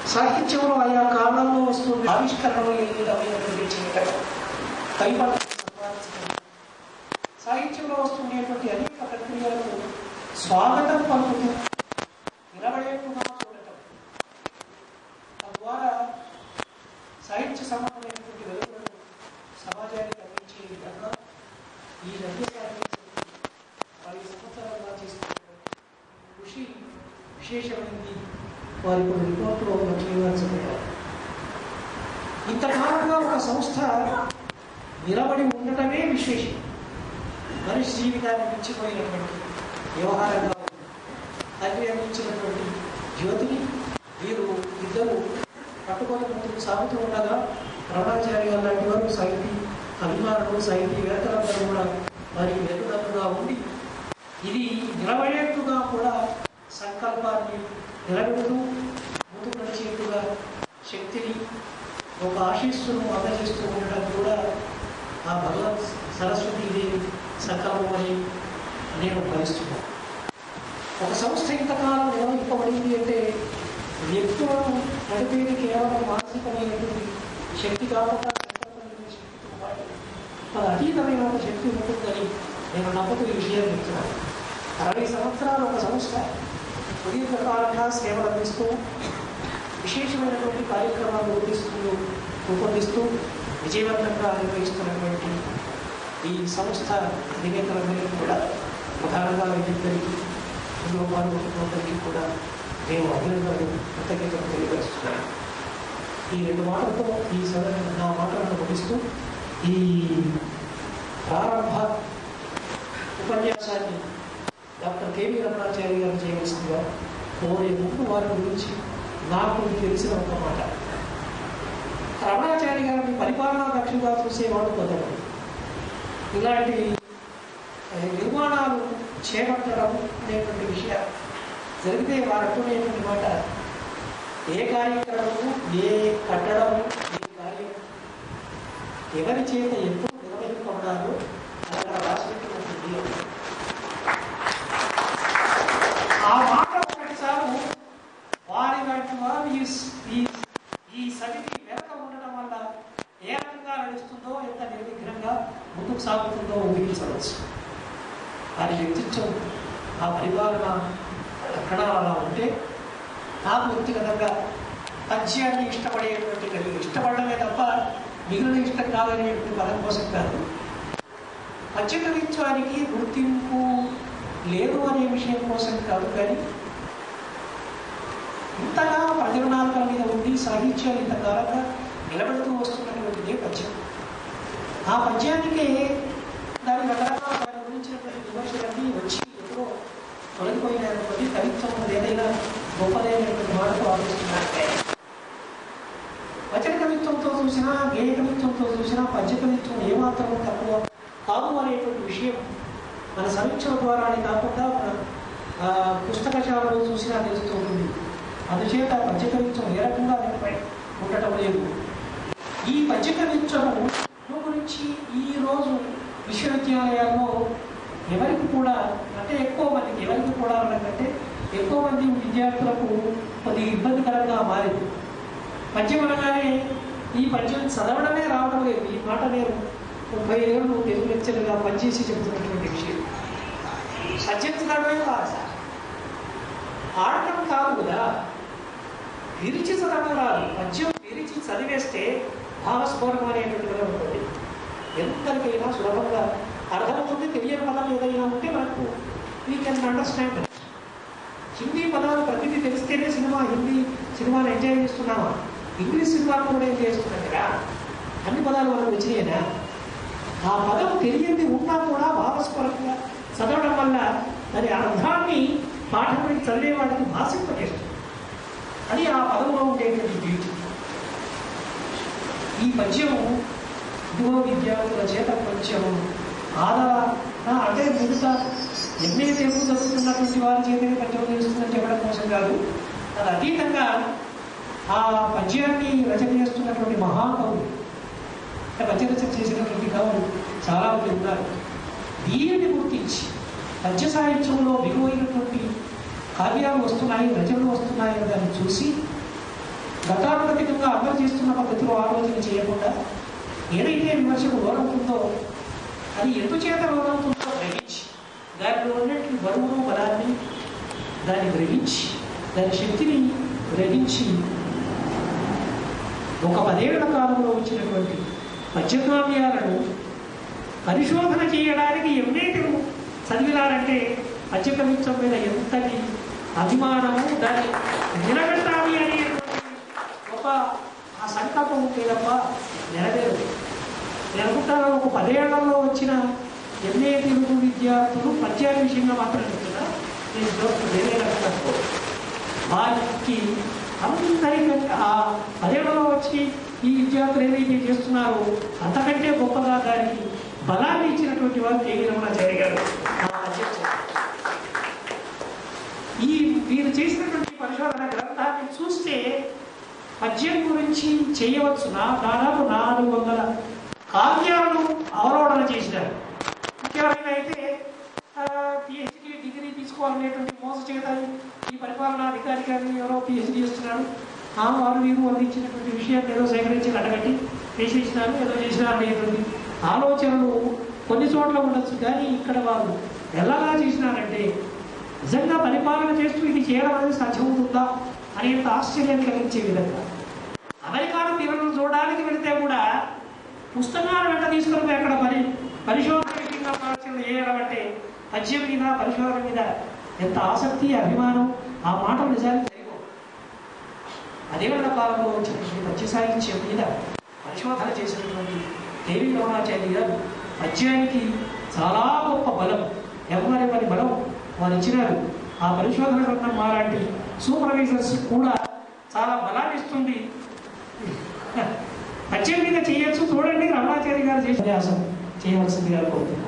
సాహిత్యంలో ఆయా కాలంలో వస్తున్న ఆవిష్కరణలు ఏ విధమైనటువంటి చేయటం కైపల్యం సంపాదించడం సాహిత్యంలో వస్తుండేటువంటి అనేక ప్రక్రియలకు స్వాగతం పలుకుతూ నిలబడేట్టుగా చూడటం తద్వారా సాహిత్య సంబంధమైనటువంటి వెలుగులను సమాజానికి అందించే విధంగా ఈ రద్దు పది సంవత్సరాలుగా చేస్తున్న కృషి విశేషమైనది వారి కొన్ని రిపోర్టులో చేయవలసిపోయారు ఇంతకాలంగా ఒక సంస్థ నిలబడి ఉండటమే విశేషం మనిషి జీవితాన్ని మించిపోయినటువంటి వ్యవహారంగా ఉంది తండ్రి అందించినటువంటి జ్యోతిని వీరు ఇద్దరు పట్టుకొని ముందుకు సాగుతూ ఉండగా రమణాచార్య గారు లాంటి వారు సాహితీ అభిమానులు సాహితీవేత్తలందరూ కూడా వారికి వెనుదన్నుగా ఉండి ఇది నిలబడేట్టుగా కూడా సంకల్పాన్ని నిలబెడుతూ ముందుకు నడిచేట్టుగా శక్తిని ఒక ఆశీస్సును అందజేస్తూ ఉండడం కూడా ఆ భగవత్ సరస్వతి దేవి సంకల్పం అని నేను భావిస్తున్నాను ఒక సంస్థ ఇంతకాలం నిర్వహింపబడింది అంటే వ్యక్తులను నడిపేది కేవలం మానసికమైనటువంటి శక్తి కాకుండా సంకల్పమైన శక్తితో పాటు మన అతీతమైన ఒక శక్తి ఉంటుందని నేను నమ్ముతూ ఈ విషయం చెప్తున్నాను అరవై సంవత్సరాలు ఒక సంస్థ సుదీర్ఘకాలంగా సేవలు అందిస్తూ విశేషమైనటువంటి కార్యక్రమాలు రూపిస్తూ రూపొందిస్తూ విజయవంతంగా నిర్వహిస్తున్నటువంటి ఈ సంస్థ అధినేతలందరికీ కూడా ప్రధానంగా వీళ్ళిద్దరికీ ఇందులో పాల్గొంటున్నప్పటికీ కూడా నేను అభినందనలు కృతజ్ఞతలు తెలియపరుస్తున్నాను ఈ రెండు మాటలతో ఈ సదన నా మాటలను ముగిస్తూ ఈ ప్రారంభ ఉపన్యాసాన్ని డాక్టర్ కేవీ రమణాచార్య గారు చేయవలసిందిగా కోరే ముందు వారి గురించి నాకు తెలిసిన ఒక మాట రమణాచార్య గారిని పరిపాలనా దక్షులుగా చూసేవాడు కొందరు ఇలాంటి ఆ, నిర్మాణాలు చేపట్టడం అనేటువంటి విషయం జరిగితే వారు అంటునేటువంటి మాట ఏ కార్యక్రమము ఏ కట్టడము ఏ కార్యం ఎవరి చేత ఎప్పుడు నిర్వహింపబడాలో అక్కడ రాసిపెట్టుకుంటుంది ఆ మాట ఒకటిసారి వారి వంటి వారు ఈ ఈ ఈ సమితి వెనక ఉండడం వల్ల ఏ రకంగా నడుస్తుందో ఎంత నిర్విఘ్నంగా ముందుకు సాగుతుందో ఊహించవచ్చు వారి వ్యక్తిత్వం ఆ పరిపాలన అక్కడ అలా ఉంటే నాకు వ్యక్తిగతంగా పద్యాన్ని ఇష్టపడేటువంటి కలిగి ఇష్టపడమే తప్ప మిగిలిన ఇష్టం కాదనేటువంటి పదం కోసం కాదు పద్య కవిత్వానికి గుర్తింపు లేదు అనే విషయం కోసం కాదు కానీ ఇంతగా ప్రజలనాథల మీద ఉండి సాహిత్యాలు ఇంతకాలంగా నిలబెడుతూ వస్తున్నటువంటిదే పద్యం ఆ పద్యానికే దాని రకరకాల దాని గురించినటువంటి విమర్శలన్నీ వచ్చి ఎప్పుడో తొలగిపోయినటువంటి కవిత్వం ఏదైనా గొప్పదైనటువంటి మాటకు ఆలోచిస్తున్నట్టే వచన కవిత్వంతో చూసినా గేయ కవిత్వంతో చూసినా పద్య కవిత్వం ఏమాత్రం తక్కువ కాదు అనేటువంటి విషయం మన సమీక్షల ద్వారానే కాకుండా మన ఆ, పుస్తకశాలలో చూసినా తెలుస్తూ ఉంటుంది అందుచేత పద్య కవిత్వం ఏ రకంగా దానిపై ఉండటం లేదు ఈ పద్య కవిత్వము గురించి ఈ రోజు విశ్వవిద్యాలయాల్లో ఎవరికి కూడా అంటే ఎక్కువ మందికి ఎవరికి కూడా అనకంటే ఎక్కువ మంది విద్యార్థులకు కొద్దిగా ఇబ్బందికరంగా మారింది పద్యం అనగానే ఈ పద్యం చదవడమే రావడం లేదు ఈ మాట నేను ముప్పై ఏళ్ళు తెలుగు లెక్చర్గా పనిచేసి చెబుతున్నటువంటి విషయం పద్యం చదవడమే కాదు సార్ ఆడటం కాదు కదా విరిచి చదవడం రాదు పద్యం విరిచి చదివేస్తే భావస్ఫోరకం అనేటువంటి పదం ఉంటుంది ఎంతకైనా సులభంగా అర్థమవుతుంది తెలియని పదం ఏదైనా ఉంటే మనకు వీ కెన్ అండర్స్టాండ్ హిందీ పదాలు ప్రతిదీ తెలిస్తేనే సినిమా హిందీ సినిమాని ఎంజాయ్ చేస్తున్నామా ఇంగ్లీష్ సినిమాను కూడా ఎంజాయ్ చేస్తున్నాం కదా అన్ని పదాలు మనకు వచ్చినాయినా ఆ పదం తెలియంది ఉన్నా కూడా భావస్ఫోరకంగా చదవడం వల్ల దాని అర్థాన్ని పాఠకుడికి చదివే వాడికి భాషింపజేస్తుంది అది ఆ పదంలో ఉండేటువంటి బ్యూటీ ఈ పద్యము యువ విద్యార్థుల చేత కొంచెం ఆదర ఆ, అంటే మిగతా ఎంఏ తెలుగు చదువుతున్నటువంటి వారి చేతనే పద్యం తెలుస్తుందని చెప్పడం కోసం కాదు అది అతీతంగా ఆ పద్యాన్ని రచన చేస్తున్నటువంటి మహాకవులు అంటే పద్య రచన చేసినటువంటి కవులు చాలా మంది ఉన్నారు దీనిని గుర్తించి పద్య సాహిత్యంలో విలువైనటువంటి కావ్యాలు వస్తున్నాయి రచనలు వస్తున్నాయి అని దాన్ని చూసి గతానుగతికంగా అందరు చేస్తున్న పద్ధతిలో ఆలోచన చేయకుండా ఏదైతే విమర్శకు లోనవుతుందో అది ఎందుచేత లోనవుతుందో గ్రహించి దానిలో ఉన్నటువంటి బరువును బలాన్ని దాన్ని గ్రహించి దాని శక్తిని గ్రహించి ఒక పదేళ్ల కాలంలో వచ్చినటువంటి పద్యకావ్యాలను పరిశోధన చేయడానికి ఎన్నేటి చదివినారంటే పద్యకవిత్వం మీద ఎంతటి అభిమానము దాన్ని నిలబెట్టాలి అనేటువంటి ఒక ఆ సంకల్పం ఉంటే తప్ప నెరవేరదు నేను అనుకుంటాను ఒక పదేళ్లలో వచ్చిన ఎంఏ తెలుగు విద్యార్థులు పద్యాల విషయంగా మాత్రం చెప్తున్నా నేను జోక్ వేరే రకంగా వారికి అందరికంటే ఆ పదేళ్లలో వచ్చి ఈ విద్యార్థులు ఏదైతే చేస్తున్నారో అంతకంటే గొప్పగా దానికి బలాన్ని ఇచ్చినటువంటి వారు కేవీ రమణాచార్య గారు ఆ అధ్యక్షుడు. ఈ వీరు చేసినటువంటి పరిశోధన గ్రంథాన్ని చూస్తే పద్యం గురించి చేయవచ్చు నా దాదాపు నాలుగు వందల కావ్యాలను అవలోడన చేసినారు ముఖ్యమైన అయితే పిహెచ్డి డిగ్రీ తీసుకోవాలనేటువంటి మోస చేత ఈ పరిపాలనా అధికారి కానీ ఎవరో పిహెచ్డి చేస్తున్నాడు ఆ వారు వీరు అందించినటువంటి విషయాన్ని ఏదో సేకరించి అడగట్టి వేసేసినారు ఏదో చేసినారు అనేటువంటి ఆలోచనలు కొన్ని చోట్ల ఉండొచ్చు కానీ ఇక్కడ వారు ఎలాగా చేసినారంటే నిజంగా పరిపాలన చేస్తూ ఇది చేయడం అనేది సాధ్యమవుతుందా అనేంత ఆశ్చర్యాన్ని కలిగించే విధంగా అమెరికాను తీవ్రం చూడడానికి వెళితే కూడా పుస్తకాలు వెంట తీసుకుని పోయి అక్కడ పరి పరిశోధన విషయంగా ప్రదర్శనలు చేయడం అంటే పద్యం మీద పరిశోధన మీద ఎంత ఆసక్తి అభిమానం ఆ మాటలు నిజానికి సరిపోవు అదేళ్ల కాలంలో వచ్చినటువంటి పద్య సాహిత్యం మీద పరిశోధన చేసినటువంటి దేవి రమణాచార్య గారు పద్యానికి చాలా గొప్ప బలం ఎవరి పని బలం వారు ఇచ్చినారు ఆ పరిశోధన గ్రంథం మాలాంటి సూపర్వైజర్స్ కూడా చాలా బలాన్ని ఇస్తుంది పద్యం మీద చేయొచ్చు చూడండి రమణాచార్య గారు చేసిన వ్యాసం చేయవలసిందిగా కోరుతున్నాను